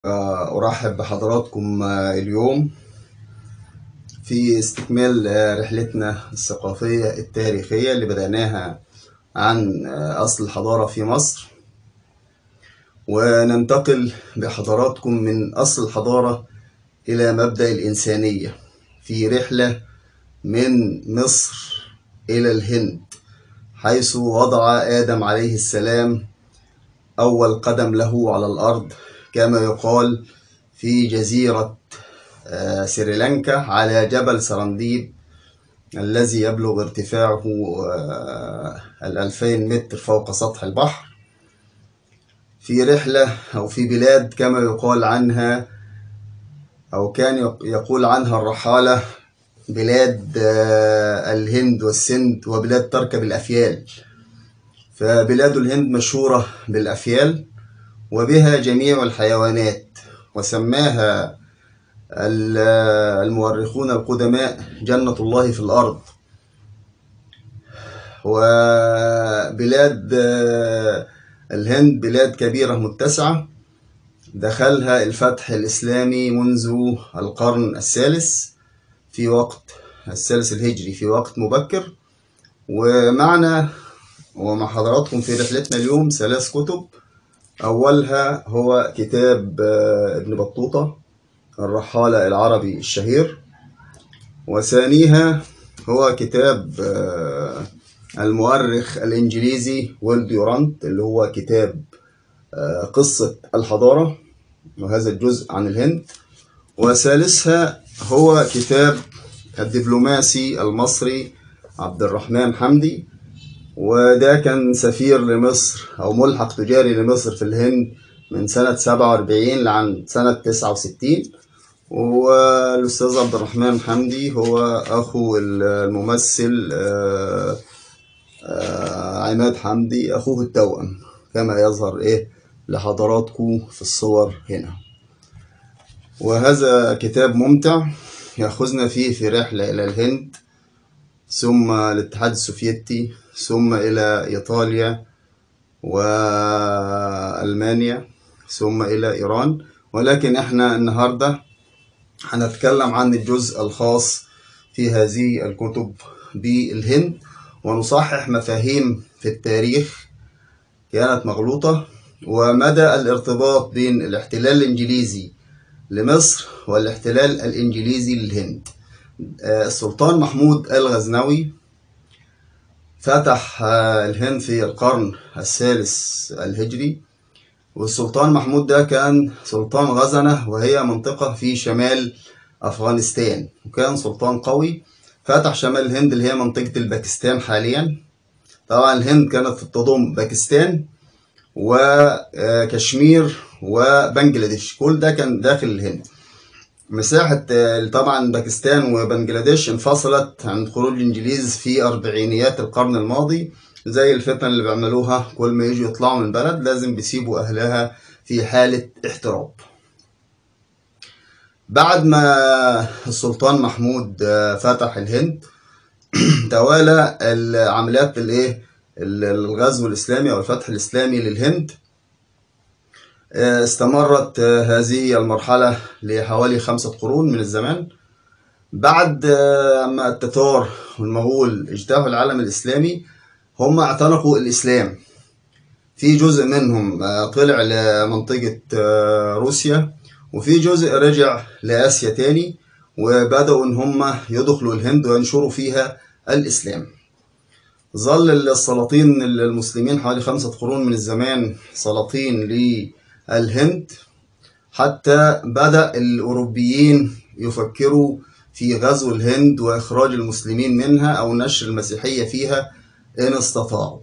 أرحب بحضراتكم اليوم في استكمال رحلتنا الثقافية التاريخية اللي بدأناها عن أصل الحضارة في مصر وننتقل بحضراتكم من أصل الحضارة إلى مبدأ الإنسانية في رحلة من مصر إلى الهند حيث وضع آدم عليه السلام أول قدم له على الأرض كما يقال في جزيرة سريلانكا على جبل سرانديب الذي يبلغ ارتفاعه الألفين متر فوق سطح البحر في رحلة أو في بلاد كما يقال عنها أو كان يقول عنها الرحالة بلاد الهند والسند وبلاد تركب الأفيال فبلاد الهند مشهورة بالأفيال وبها جميع الحيوانات وسماها المؤرخون القدماء جنة الله في الأرض وبلاد الهند بلاد كبيرة متسعة دخلها الفتح الإسلامي منذ القرن الثالث في وقت الثالث الهجري في وقت مبكر ومعنا ومع حضراتكم في رحلتنا اليوم ثلاث كتب أولها هو كتاب ابن بطوطة الرحالة العربي الشهير وثانيها هو كتاب المؤرخ الإنجليزي ويل ديورانت اللي هو كتاب قصة الحضارة وهذا الجزء عن الهند وثالثها هو كتاب الدبلوماسي المصري عبد الرحمن حمدي وده كان سفير لمصر أو ملحق تجاري لمصر في الهند من سنة 47 لعن سنة 69 والأستاذ عبد الرحمن حمدي هو أخو الممثل عماد حمدي أخوه التوأم كما يظهر إيه لحضراتكم في الصور هنا وهذا كتاب ممتع يأخذنا فيه في رحلة إلى الهند ثم الاتحاد السوفيتي ثم إلى إيطاليا وألمانيا ثم إلى إيران ولكن احنا النهاردة هنتكلم عن الجزء الخاص في هذه الكتب بالهند ونصحح مفاهيم في التاريخ كانت مغلوطة ومدى الارتباط بين الاحتلال الإنجليزي لمصر والاحتلال الإنجليزي للهند السلطان محمود الغزنوي فتح الهند في القرن الثالث الهجري والسلطان محمود ده كان سلطان غزنة وهي منطقة في شمال أفغانستان وكان سلطان قوي فتح شمال الهند اللي هي منطقة الباكستان حاليا طبعا الهند كانت تضم باكستان وكشمير وبنجلاديش كل ده كان داخل الهند مساحة طبعا باكستان وبنجلاديش انفصلت عن خروج الإنجليز في أربعينيات القرن الماضي زي الفتن اللي بيعملوها كل ما يجوا يطلعوا من بلد لازم بيسيبوا أهلها في حالة احتراب بعد ما السلطان محمود فتح الهند توالى العمليات الايه الغزو الإسلامي أو الفتح الإسلامي للهند استمرت هذه المرحلة لحوالي خمسة قرون من الزمان بعد ما التتار والمغول اجتاحوا العالم الإسلامي هم اعتنقوا الإسلام في جزء منهم طلع لمنطقة روسيا وفي جزء رجع لآسيا تاني وبدأوا إن هم يدخلوا الهند وينشروا فيها الإسلام ظل السلاطين المسلمين حوالي خمسة قرون من الزمان سلاطين للهند حتى بدأ الأوروبيين يفكروا في غزو الهند وإخراج المسلمين منها أو نشر المسيحية فيها إن استطاعوا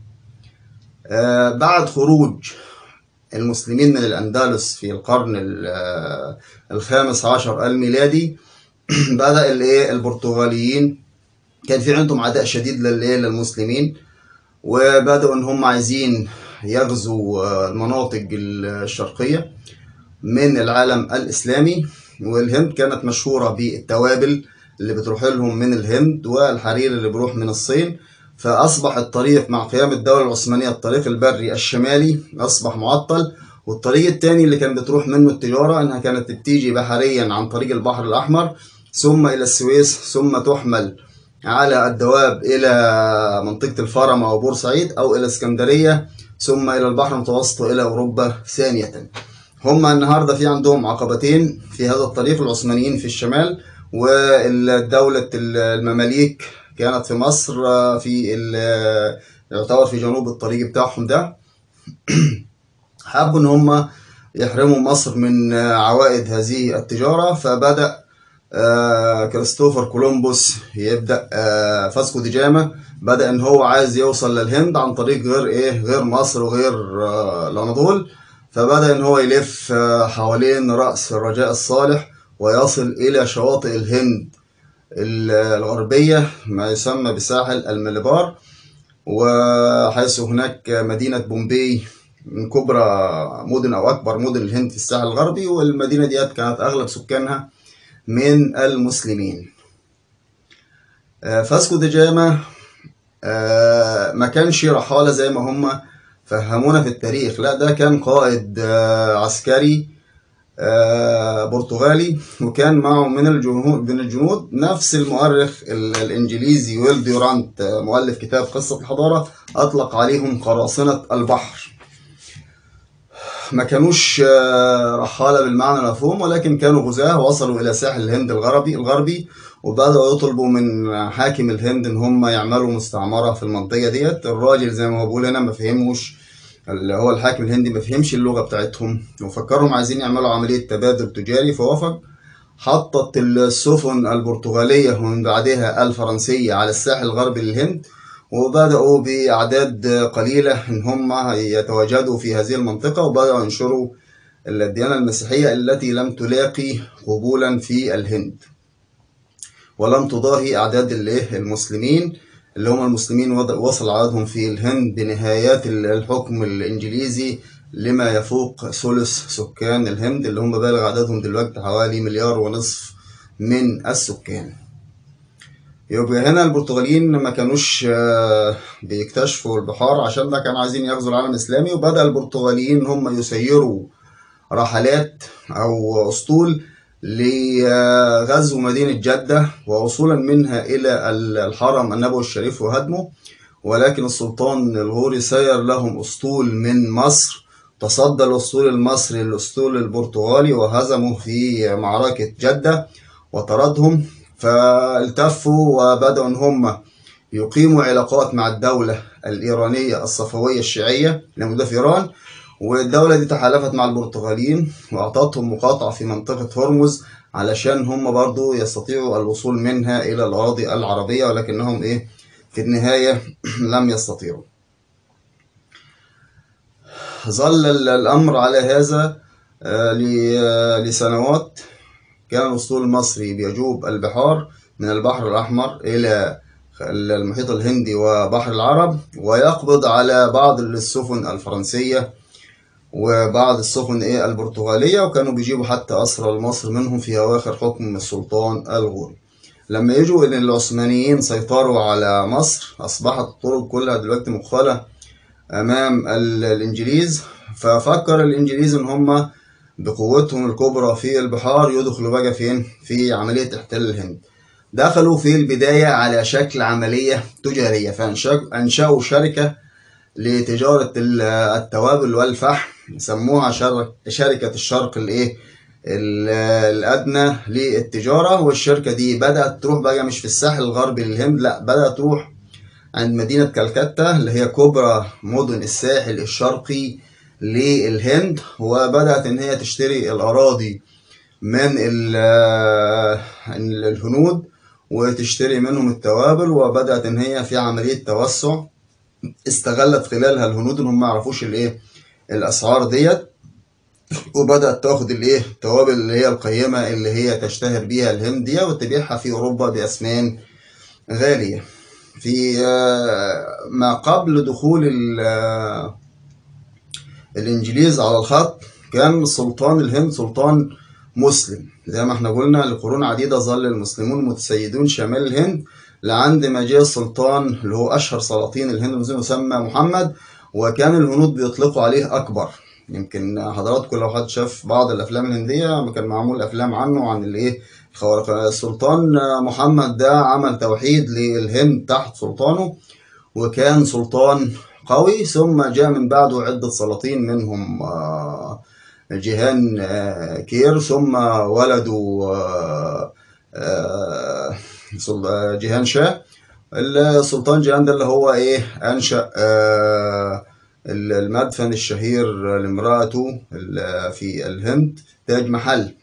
بعد خروج المسلمين من الأندلس في القرن الخامس عشر الميلادي بدأ البرتغاليين كان في عندهم عداء شديد للمسلمين وبدأوا إن هم عايزين يغزوا المناطق الشرقية من العالم الإسلامي والهند كانت مشهورة بالتوابل اللي بتروح لهم من الهند والحرير اللي بيروح من الصين فأصبح الطريق مع قيام الدولة العثمانية الطريق البري الشمالي أصبح معطل والطريق التاني اللي كان بتروح منه التجارة إنها كانت بتيجي بحريا عن طريق البحر الأحمر ثم إلى السويس ثم تحمل على الدواب إلى منطقة الفرما أو بورسعيد أو إلى اسكندرية ثم إلى البحر المتوسط وإلى أوروبا ثانية هم النهاردة في عندهم عقبتين في هذا الطريق العثمانيين في الشمال والدولة المماليك كانت في مصر في يعتبر في جنوب الطريق بتاعهم ده حبوا ان هم يحرموا مصر من عوائد هذه التجارة فبدأ كريستوفر كولومبوس يبدأ فاسكو دي جاما بدأ ان هو عايز يوصل للهند عن طريق غير ايه غير مصر وغير الاناضول فبدأ ان هو يلف حوالين رأس الرجاء الصالح ويصل الى شواطئ الهند الغربية ما يسمى بساحل الملبار وحيث هناك مدينة بومبي من كبرى مدن أو أكبر مدن الهند في الساحل الغربي والمدينة ديت كانت أغلب سكانها من المسلمين فاسكو دي جاما ما كانش رحالة زي ما هم فهمونا في التاريخ لا ده كان قائد عسكري برتغالي وكان معه من الجنود من الجنود نفس المؤرخ الانجليزي ويل ديورانت مؤلف كتاب قصة الحضارة اطلق عليهم قراصنة البحر ما كانوش رحالة بالمعنى المفهوم ولكن كانوا غزاة وصلوا إلى ساحل الهند الغربي الغربي وبدأوا يطلبوا من حاكم الهند إن هم يعملوا مستعمرة في المنطقة ديت الراجل زي ما هو بقول هنا ما فهموش اللي هو الحاكم الهندي ما فهمش اللغة بتاعتهم وفكرهم عايزين يعملوا عملية تبادل تجاري فوافق حطت السفن البرتغالية ومن بعدها الفرنسية على الساحل الغربي للهند وبدأوا بأعداد قليلة إن هم يتواجدوا في هذه المنطقة وبدأوا ينشروا الديانة المسيحية التي لم تلاقي قبولا في الهند ولم تضاهي أعداد المسلمين اللي هم المسلمين وصل عددهم في الهند بنهايات الحكم الإنجليزي لما يفوق ثلث سكان الهند اللي هم بالغ عددهم دلوقتي حوالي مليار ونصف من السكان يبقى هنا البرتغاليين ما كانوش بيكتشفوا البحار عشان ده كانوا عايزين يغزوا العالم الإسلامي وبدأ البرتغاليين هم يسيروا رحلات أو أسطول لغزو مدينة جدة ووصولا منها إلى الحرم النبوي الشريف وهدمه ولكن السلطان الغوري سير لهم أسطول من مصر تصدى الأسطول المصري للأسطول البرتغالي وهزمه في معركة جدة وطردهم فالتفوا وبدأوا إن هم يقيموا علاقات مع الدولة الإيرانية الصفوية الشيعية لمدة في إيران والدولة دي تحالفت مع البرتغاليين وأعطتهم مقاطعة في منطقة هرمز علشان هم برضو يستطيعوا الوصول منها إلى الأراضي العربية ولكنهم إيه في النهاية لم يستطيعوا ظل الأمر على هذا لسنوات كان الأسطول المصري بيجوب البحار من البحر الأحمر إلى المحيط الهندي وبحر العرب ويقبض على بعض السفن الفرنسية وبعض السفن ايه البرتغالية وكانوا بيجيبوا حتى أسرى لمصر منهم في أواخر حكم السلطان الغوري لما يجوا إن العثمانيين سيطروا على مصر أصبحت الطرق كلها دلوقتي مقفلة أمام الإنجليز ففكر الإنجليز إن هم بقوتهم الكبرى في البحار يدخلوا بقى فين في عملية احتلال الهند دخلوا في البداية على شكل عملية تجارية فأنشأوا شركة لتجارة التوابل والفحم سموها شركة الشرق الايه الأدنى للتجارة والشركة دي بدأت تروح بقى مش في الساحل الغربي للهند لا بدأت تروح عند مدينة كالكتا اللي هي كبرى مدن الساحل الشرقي للهند وبدأت إن هي تشتري الأراضي من الهنود وتشتري منهم التوابل وبدأت إن هي في عملية توسع استغلت خلالها الهنود إنهم ما يعرفوش الإيه الأسعار ديت وبدأت تاخد الإيه التوابل اللي هي القيمة اللي هي تشتهر بيها الهند دي وتبيعها في أوروبا بأثمان غالية في ما قبل دخول الإنجليز على الخط كان سلطان الهند سلطان مسلم زي ما احنا قلنا لقرون عديدة ظل المسلمون متسيدون شمال الهند لعند ما جاء السلطان اللي هو أشهر سلاطين الهند يسمى محمد وكان الهنود بيطلقوا عليه أكبر يمكن حضراتكم لو حد شاف بعض الافلام الهنديه كان معمول افلام عنه عن الايه الخوارق السلطان محمد ده عمل توحيد للهند تحت سلطانه وكان سلطان قوي ثم جاء من بعده عدة سلاطين منهم آه، جيهان آه، كير ثم ولده آه، آه، سل- آه، جيهان شاه السلطان جيهان ده اللي هو ايه انشأ آه، المدفن الشهير لامرأته ال- في الهند تاج محل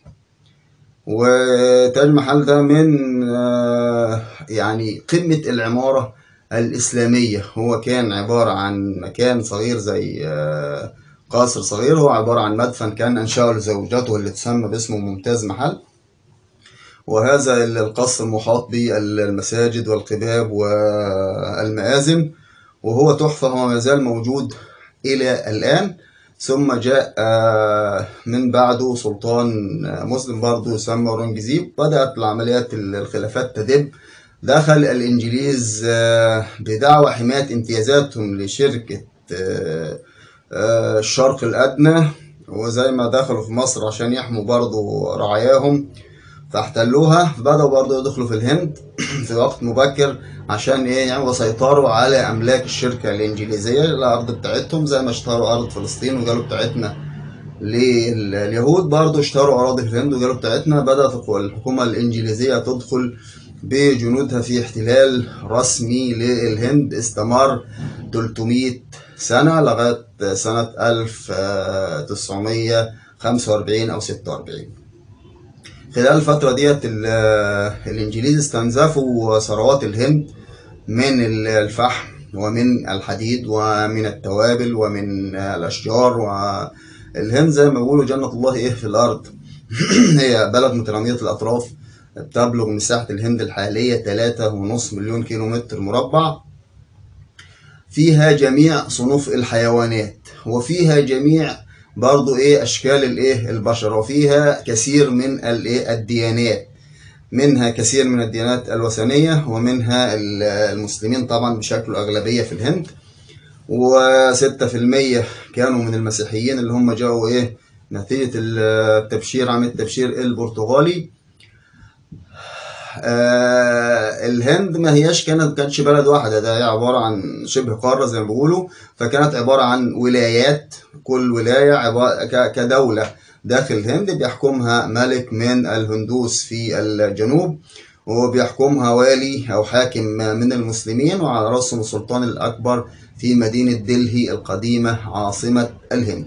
وتاج محل ده من آه، يعني قمة العمارة الإسلامية هو كان عبارة عن مكان صغير زي آه، قصر صغير هو عبارة عن مدفن كان أنشأه لزوجته اللي تسمى باسمه ممتاز محل وهذا القصر محاط بالمساجد والقباب والمآذن وهو تحفة هو ما زال موجود إلى الآن ثم جاء آه، من بعده سلطان آه، مسلم برضه يسمى أورنجزيب بدأت العمليات الخلافات تدب دخل الإنجليز آه، بدعوى حماية امتيازاتهم لشركة آه، آه، الشرق الأدنى وزي ما دخلوا في مصر عشان يحموا برضه رعاياهم فاحتلوها فبدأوا برضه يدخلوا في الهند في وقت مبكر عشان ايه يعني سيطروا على املاك الشركه الانجليزيه الارض بتاعتهم زي ما اشتروا ارض فلسطين وقالوا بتاعتنا لليهود برضه اشتروا اراضي في الهند وقالوا بتاعتنا بدات الحكومه الانجليزيه تدخل بجنودها في احتلال رسمي للهند استمر 300 سنه لغايه سنه 1945 او 46 خلال الفترة ديت ال- الإنجليز استنزفوا ثروات الهند من ال- الفحم ومن الحديد ومن التوابل ومن الأشجار والهند زي ما بيقولوا جنة الله إيه في الأرض هي بلد مترامية الأطراف بتبلغ مساحة الهند الحالية تلاتة ونص مليون كيلو متر مربع فيها جميع صنوف الحيوانات وفيها جميع برضو ايه اشكال الايه البشر وفيها كثير من الايه الديانات منها كثير من الديانات الوثنية ومنها ال- المسلمين طبعا بشكل أغلبية في الهند وستة في المية كانوا من المسيحيين اللي هم جاءوا إيه نتيجة التبشير عام التبشير البرتغالي آه الهند ما هياش كانت كانتش بلد واحدة ده هي عبارة عن شبه قارة زي ما بيقولوا فكانت عبارة عن ولايات كل ولاية عبارة ك- كدولة داخل الهند بيحكمها ملك من الهندوس في الجنوب وبيحكمها والي أو حاكم من المسلمين وعلى رأسهم السلطان الأكبر في مدينة دلهي القديمة عاصمة الهند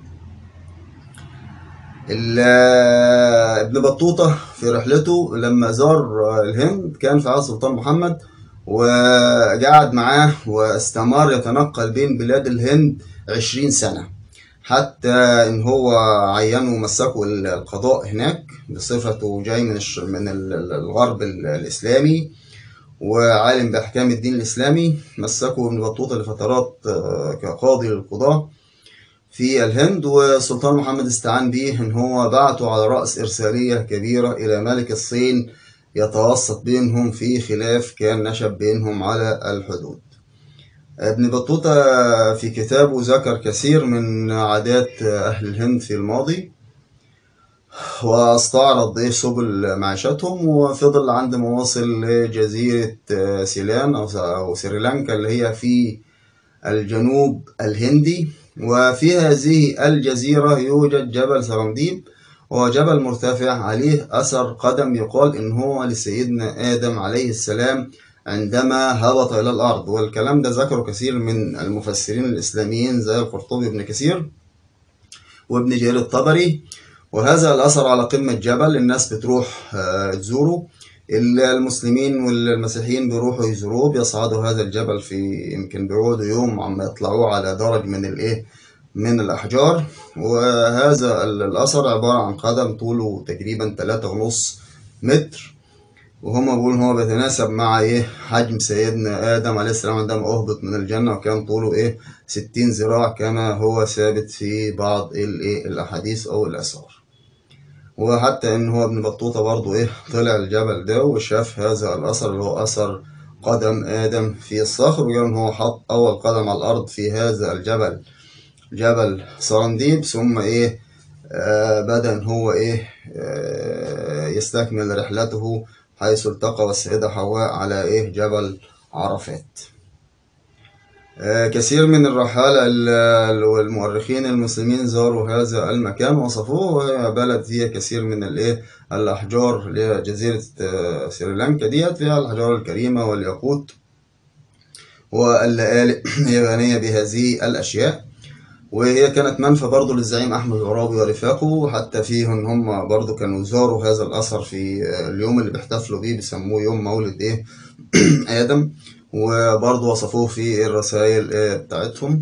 ال- ابن بطوطة في رحلته لما زار الهند كان في عهد السلطان محمد وقعد معاه واستمر يتنقل بين بلاد الهند عشرين سنة حتى إن هو عينه ومسكه القضاء هناك بصفته جاي من الش- من ال- ال- الغرب ال- الإسلامي وعالم بأحكام الدين الإسلامي مسكه ابن بطوطة لفترات آه، كقاضي للقضاة في الهند والسلطان محمد استعان به ان هو بعته على رأس إرسالية كبيرة إلى ملك الصين يتوسط بينهم في خلاف كان نشب بينهم على الحدود ابن بطوطة في كتابه ذكر كثير من عادات أهل الهند في الماضي واستعرض ايه سبل معيشتهم وفضل عند ما وصل لجزيرة سيلان أو أو سريلانكا اللي هي في الجنوب الهندي وفي هذه الجزيرة يوجد جبل سرنديب وهو جبل مرتفع عليه أثر قدم يقال إن هو لسيدنا آدم عليه السلام عندما هبط إلى الأرض والكلام ده ذكره كثير من المفسرين الإسلاميين زي القرطبي بن كثير وابن جرير الطبري وهذا الأثر على قمة جبل الناس بتروح آه، تزوره المسلمين والمسيحيين بيروحوا يزوروه بيصعدوا هذا الجبل في يمكن بيقعدوا يوم عم يطلعوه على درج من الايه من الأحجار وهذا ال- الأثر عبارة عن قدم طوله تقريبا تلاتة ونص متر وهما بيقولوا إن هو بيتناسب مع ايه حجم سيدنا آدم عليه السلام عندما أهبط من الجنة وكان طوله ايه ستين ذراع كما هو ثابت في بعض الايه الأحاديث أو الآثار وحتى ان هو ابن بطوطة برضو ايه طلع الجبل ده وشاف هذا الاثر اللي هو اثر قدم ادم في الصخر وقال ان هو حط اول قدم على الارض في هذا الجبل جبل سرانديب ثم إيه آه بدأ إن هو إيه آه يستكمل رحلته حيث التقى السيدة حواء على إيه جبل عرفات آه، كثير من الرحالة ال- والمؤرخين المسلمين زاروا هذا المكان وصفوه وهي بلد فيها كثير من الايه الأحجار اللي هي جزيرة آه، سريلانكا ديت فيها الأحجار الكريمة والياقوت واللآلئ هي غنية بهذه الأشياء وهي كانت منفى برضه للزعيم أحمد العرابي ورفاقه وحتى فيه إن هم برضه كانوا زاروا هذا الأثر في آه، اليوم اللي بيحتفلوا بيه بيسموه يوم مولد إيه آدم وبرضه وصفوه في الرسائل آه، بتاعتهم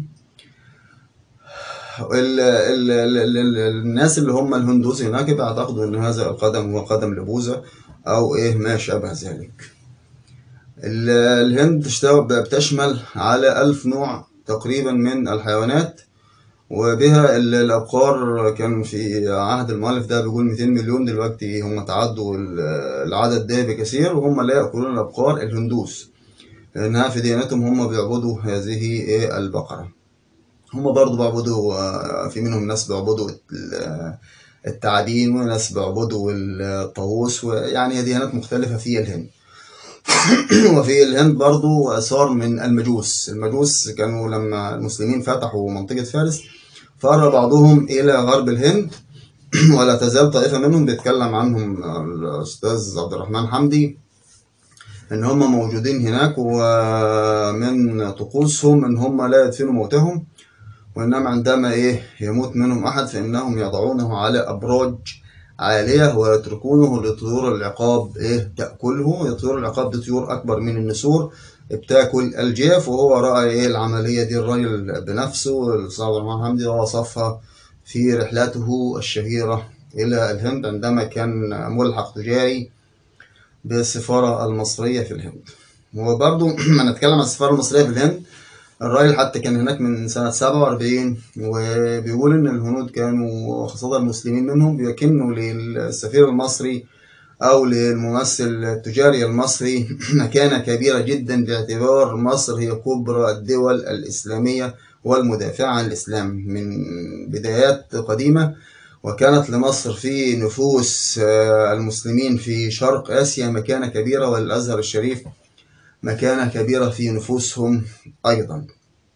ال ال ال ال ال الناس اللي هم الهندوس هناك بيعتقدوا ان هذا القدم هو قدم لبوذا او ايه ما شابه ذلك ال- الهند تشت- بتشمل على ألف نوع تقريبا من الحيوانات وبها ال- الأبقار كان في عهد المؤلف ده بيقول 200 مليون دلوقتي هم تعدوا ال- العدد ده بكثير وهم لا يأكلون الأبقار الهندوس لأنها في ديانتهم هم بيعبدوا هذه إيه البقرة هم برضو بيعبدوا آه، في منهم ناس بيعبدوا ال- التعابين وناس بيعبدوا الطاووس ويعني ديانات مختلفة في الهند وفي الهند برضو آثار من المجوس المجوس كانوا لما المسلمين فتحوا منطقة فارس فر بعضهم إلى غرب الهند ولا تزال طائفة منهم بيتكلم عنهم الأستاذ عبد الرحمن حمدي إن هم موجودين هناك ومن طقوسهم إن هم لا يدفنوا موتهم وإنما عندما إيه يموت منهم أحد فإنهم يضعونه على أبراج عالية ويتركونه لطيور العقاب إيه تأكله طيور العقاب دي طيور أكبر من النسور بتاكل الجاف وهو رأى إيه العملية دي الراجل بنفسه الأستاذ عبد الرحمن حمدي ووصفها في رحلته الشهيرة إلى الهند عندما كان ملحق تجاري بالسفارة المصرية في الهند وبرضه ما نتكلم عن السفارة المصرية في الهند الراجل حتى كان هناك من سنة 47 وبيقول إن الهنود كانوا خاصة المسلمين منهم بيكنوا للسفير المصري أو للممثل التجاري المصري مكانة كبيرة جدا باعتبار مصر هي كبرى الدول الإسلامية والمدافعة عن الإسلام من بدايات قديمة وكانت لمصر في نفوس آه، المسلمين في شرق آسيا مكانة كبيرة والأزهر الشريف مكانة كبيرة في نفوسهم أيضا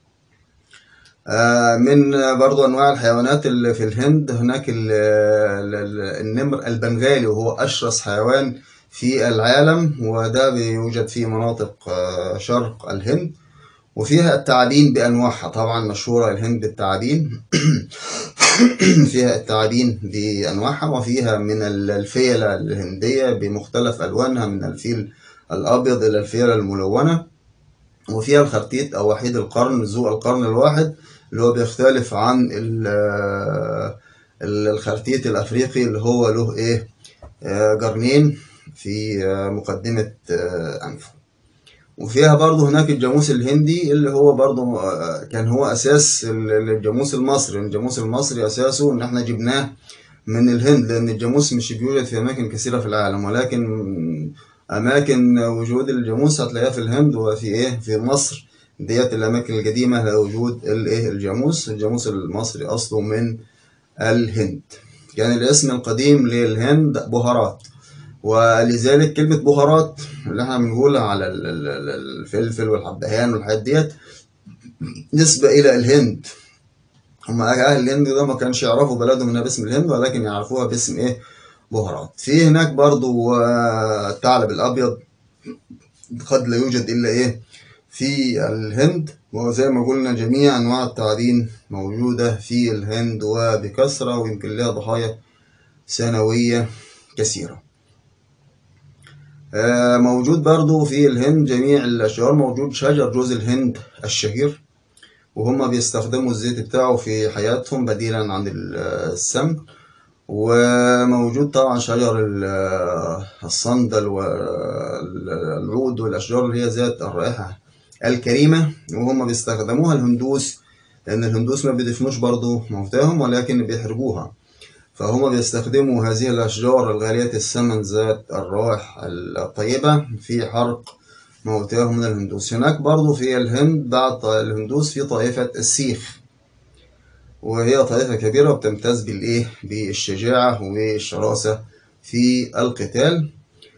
آه، من برضو أنواع الحيوانات اللي في الهند هناك ال- ال- ال- النمر البنغالي وهو أشرس حيوان في العالم وده بيوجد في مناطق آه، شرق الهند وفيها التعابين بأنواعها طبعا مشهورة الهند بالتعابين فيها التعابين بأنواعها وفيها من الفيلة الهندية بمختلف ألوانها من الفيل الأبيض إلى الفيلة الملونة وفيها الخرتيت أو وحيد القرن ذو القرن الواحد اللي هو بيختلف عن ال- ال- الخرتيت الأفريقي اللي هو له إيه آه، قرنين في آه، مقدمة آه، أنفه وفيها برضه هناك الجاموس الهندي اللي هو برضه آه، كان هو أساس ال- الجاموس المصري الجاموس المصري أساسه إن إحنا جبناه من الهند لأن الجاموس مش بيوجد في أماكن كثيرة في العالم ولكن أماكن وجود الجاموس هتلاقيها في الهند وفي إيه في مصر ديت الأماكن القديمة لوجود الإيه الجاموس الجاموس المصري أصله من الهند كان الاسم القديم للهند بهارات ولذلك كلمة بهارات اللي احنا بنقولها على ال- ال- ال- الفلفل والحبهان والحاجات ديت نسبة إلى الهند هم أهل الهند ده ما كانش يعرفوا بلدهم إنها باسم الهند ولكن يعرفوها باسم إيه بهارات في هناك برضو آه، الثعلب الأبيض قد لا يوجد إلا إيه في الهند وزي ما قلنا جميع أنواع التعابين موجودة في الهند وبكثرة ويمكن لها ضحايا سنوية كثيرة آه، موجود برضو في الهند جميع الأشجار موجود شجر جوز الهند الشهير وهم بيستخدموا الزيت بتاعه في حياتهم بديلا عن ال- السمن وموجود طبعا شجر ال- الصندل والعود والأشجار اللي هي ذات الرائحة الكريمة وهم بيستخدموها الهندوس لأن الهندوس ما بيدفنوش برضو موتاهم ولكن بيحرقوها فهم بيستخدموا هذه الأشجار الغالية الثمن ذات الروائح الطيبة في حرق موتاهم من الهندوس هناك برضو في الهند بعد الهندوس في طائفة السيخ وهي طائفة كبيرة وبتمتاز بالإيه بالشجاعة والشراسة في القتال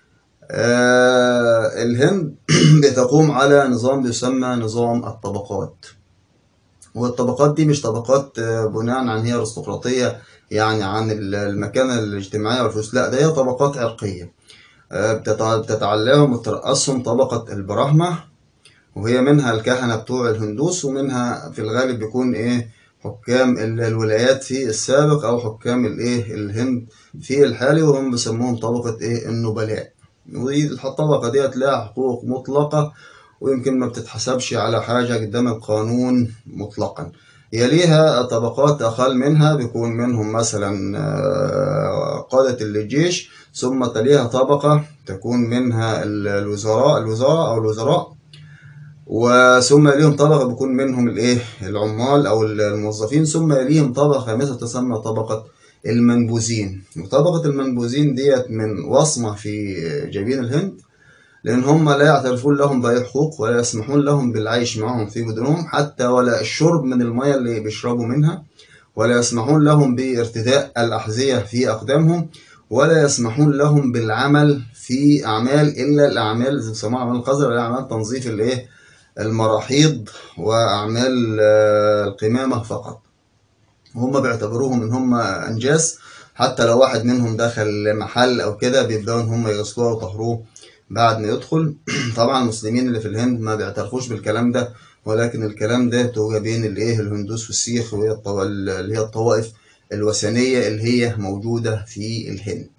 آه الهند بتقوم على نظام يسمى نظام الطبقات والطبقات دي مش طبقات آه، بناء عن هي ارستقراطية يعني عن المكانة الاجتماعية والفلوس لا ده هي طبقات عرقية آه، بتتعلمهم وترأسهم طبقة البراهمة وهي منها الكهنة بتوع الهندوس ومنها في الغالب بيكون ايه حكام الولايات في السابق او حكام الايه الهند في الحالي وهم بيسموهم طبقة ايه النبلاء ودي الطبقة ديت لها حقوق مطلقة ويمكن ما بتتحسبش على حاجة قدام القانون مطلقا يليها طبقات أقل منها بيكون منهم مثلا آه، قادة الجيش ثم تليها طبقة تكون منها الوزراء الوزراء أو الوزراء وثم يليهم طبقة بيكون منهم الإيه العمال أو الموظفين ثم يليهم طبقة خامسة تسمى طبقة المنبوذين وطبقة المنبوذين ديت من وصمة في جبين الهند لأن هم لا يعترفون لهم بأي حقوق ولا يسمحون لهم بالعيش معهم في مدنهم حتى ولا الشرب من المياه اللي بيشربوا منها ولا يسمحون لهم بارتداء الأحذية في أقدامهم ولا يسمحون لهم بالعمل في أعمال إلا الأعمال زي بيسموها أعمال القذر اللي أعمال تنظيف الإيه المراحيض وأعمال آه، القمامة فقط وهم بيعتبروهم إن هم أنجاس حتى لو واحد منهم دخل محل أو كده بيبدأوا إن هم يغسلوه ويطهروه بعد ما يدخل طبعا المسلمين اللي في الهند ما بيعترفوش بالكلام ده ولكن الكلام ده توجه بين الايه الهندوس والسيخ وهي اللي هي الطوائف الوثنية اللي هي موجودة في الهند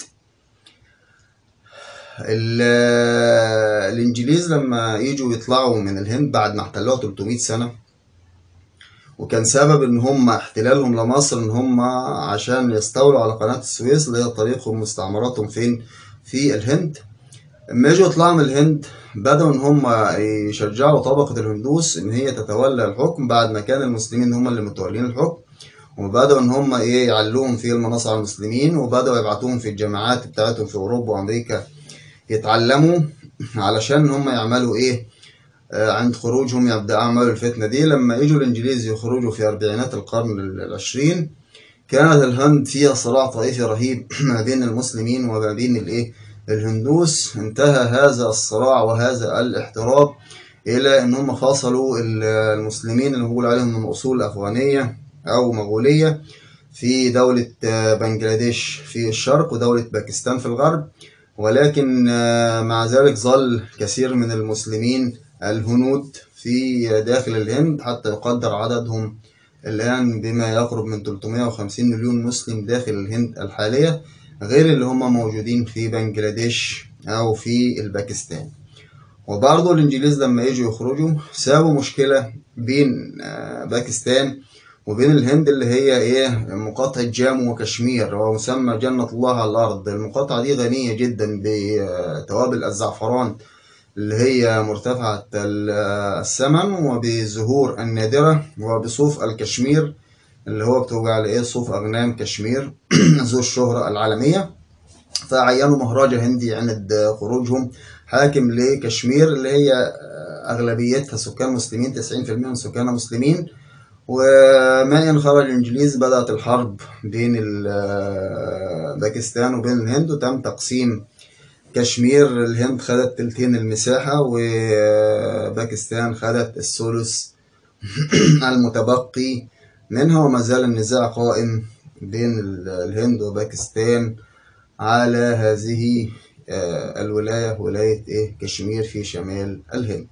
الانجليز لما يجوا يطلعوا من الهند بعد ما احتلوها 300 سنة وكان سبب ان هم احتلالهم لمصر ان هم عشان يستولوا على قناة السويس اللي هي طريقهم مستعمراتهم فين في الهند لما يجوا يطلعوا من الهند بدأوا إن هم يشجعوا طبقة الهندوس إن هي تتولى الحكم بعد ما كان المسلمين هم اللي متولين الحكم وبدأوا إن هم إيه يعلوهم في المناصع المسلمين وبدأوا يبعتوهم في الجامعات بتاعتهم في أوروبا وأمريكا يتعلموا علشان هم يعملوا إيه آه عند خروجهم يبدأوا يعملوا الفتنة دي لما يجوا الإنجليز يخرجوا في أربعينات القرن العشرين كانت الهند فيها صراع طائفي رهيب ما بين المسلمين وما بين الإيه الهندوس انتهى هذا الصراع وهذا الاحتراب إلى أن هم فصلوا المسلمين اللي بيقول عليهم من أصول أفغانية أو مغولية في دولة بنجلاديش في الشرق ودولة باكستان في الغرب ولكن مع ذلك ظل كثير من المسلمين الهنود في داخل الهند حتى يقدر عددهم الآن بما يقرب من 350 مليون مسلم داخل الهند الحالية غير اللي هم موجودين في بنجلاديش أو في الباكستان وبرضه الإنجليز لما يجوا يخرجوا سابوا مشكلة بين آه، باكستان وبين الهند اللي هي ايه مقاطعة جامو وكشمير هو مسمى جنة الله على الأرض المقاطعة دي غنية جدا بتوابل الزعفران اللي هي مرتفعة الثمن وبزهور النادرة وبصوف الكشمير اللي هو بتوجع على ايه صوف اغنام كشمير ذو الشهرة العالمية فعينوا مهرجة هندي عند خروجهم حاكم لكشمير اللي هي اغلبيتها سكان مسلمين 90% من سكانها مسلمين وما ان خرج الانجليز بدأت الحرب بين باكستان وبين الهند وتم تقسيم كشمير الهند خدت تلتين المساحة وباكستان خدت الثلث المتبقي منها وما زال النزاع قائم بين الهند وباكستان على هذه آه، الولاية ولاية إيه كشمير في شمال الهند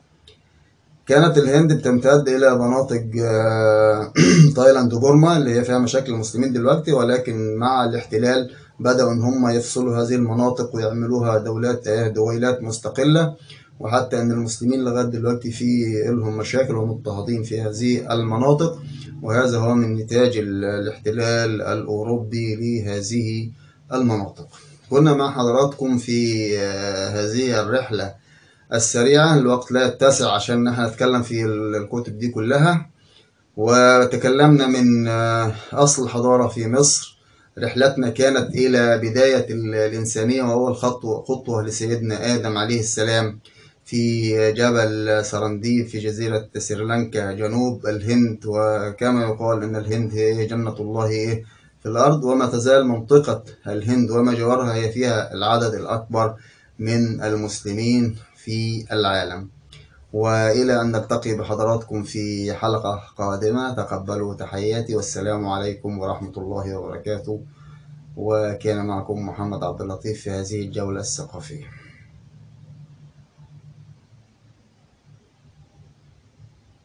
كانت الهند بتمتد إلى مناطق آه، تايلاند وبورما اللي هي فيها مشاكل المسلمين دلوقتي ولكن مع الاحتلال بدأوا إن هم يفصلوا هذه المناطق ويعملوها دولات آه، دويلات مستقلة وحتى ان المسلمين لغايه دلوقتي في لهم مشاكل ومضطهدين في هذه المناطق وهذا هو من نتاج الاحتلال الاوروبي لهذه المناطق كنا مع حضراتكم في آه، هذه الرحله السريعه الوقت لا يتسع عشان احنا نتكلم في الكتب دي كلها وتكلمنا من آه، اصل الحضاره في مصر رحلتنا كانت إلى بداية الإنسانية وأول خطوة خطوة لسيدنا آدم عليه السلام في جبل سرنديب في جزيرة سريلانكا جنوب الهند وكما يقال أن الهند هي جنة الله إيه في الأرض وما تزال منطقة الهند وما جوارها هي فيها العدد الأكبر من المسلمين في العالم وإلى أن نلتقي بحضراتكم في حلقة قادمة تقبلوا تحياتي والسلام عليكم ورحمة الله وبركاته وكان معكم محمد عبد اللطيف في هذه الجولة الثقافية